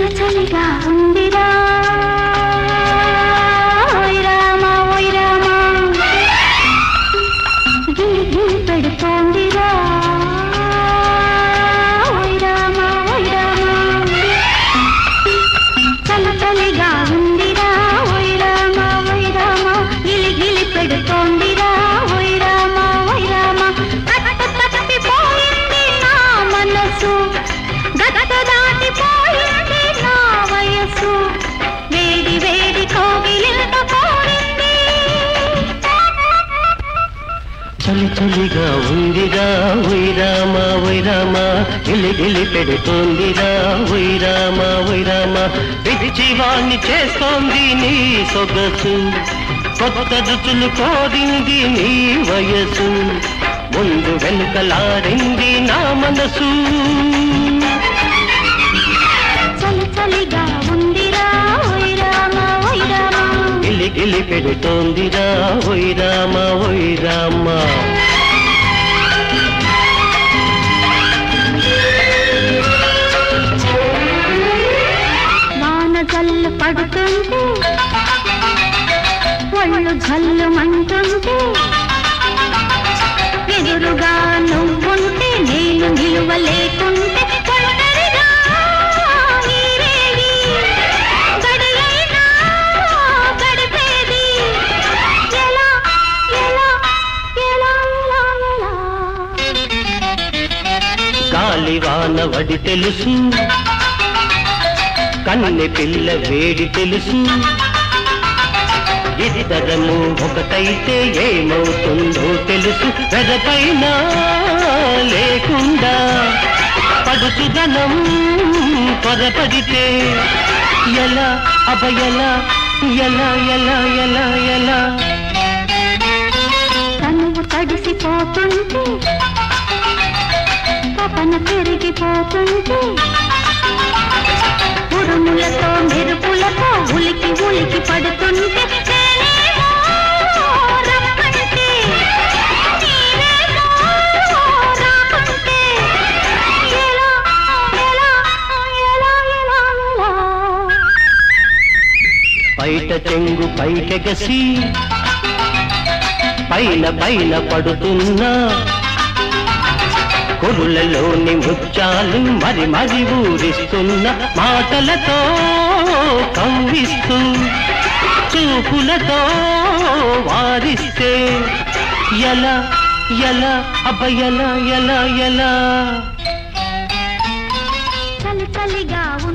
చలి చలిగా ఉందిరా ఓయ్ రామా ఓయ్ రామా గిలి గిలి పెడుతోందిరా ఓయ్ రామా ఓయ్ రామా చలి చలిగా ఉందిరా ఓయ్ రామా ఓయ్ రామా గిలి గిలి పెడుతోందిరా ఓయ్ రామా ఓయ్ రామా గట్టు తప్పిపోయింది నా మనసు గట్టు దాటిపోయింది నా వయసు వేడి వేడి కోగిలింత కోరింది చలి చలిగా ఉందిరా వైరామా వైరామా గిలి గిలి పెడుతోందిరా వైరామా వైరామా పిచ్చివాణ్ణి చేస్తోంది నీ సొగసు కొత్త రుచులు కోరింది నీ వయసు ముందు వెనుకలాడింది నా మనసు చలి చలిగా ఉందిరా ఓయ్ రామా ఓయ్ రామా గిలి గిలి పెడుతోందిరా వైరామా వైరామా వాన జల్లు పడుతుంటే ఒళ్ళు జల్లు మంటుంటే ఎదురుగా నువ్వుంటే నేను నిలువ లేకుంటే ఒంటరిగా ఈ రేయి గడియైనా గడిపేది ఎలా ఎలా ఎలా ఎలా ఎలా గాలి వాన వడి తెలుసు కన్నె పిల్ల వేడి తెలుసు ఇద్దరము ఒకటైతే ఏమవుతుందో తెలుసు వెదపైన లేకుండా పడుచుదనం త్వరపడితే ఎలా అబ ఎలా ఎలా ఎలా ఎలా ఎలా తనువు తడిసిపోతుంటే తపన పెరిగిపోతుంటే ఉరుములతో మెరుపులతో ఉలికి ఉలికి పడుతుంటే నేనేమో రమ్మంటే, నీవేమో రాకుంటే, ఎలా, ఎలా, ఎలా, ఎలా, ఎలా? బయట చెంగు పైకెగసి పైన పైన పడుతున్నా కురులలోని ముత్యాలు మరి మరి ఊరిస్తున్న మాటలతో కవ్విస్తూ చూపులతో వారిస్తే ఎలా ఎలా అబ్బ ఎలా ఎలా ఎలా చలి చలిగా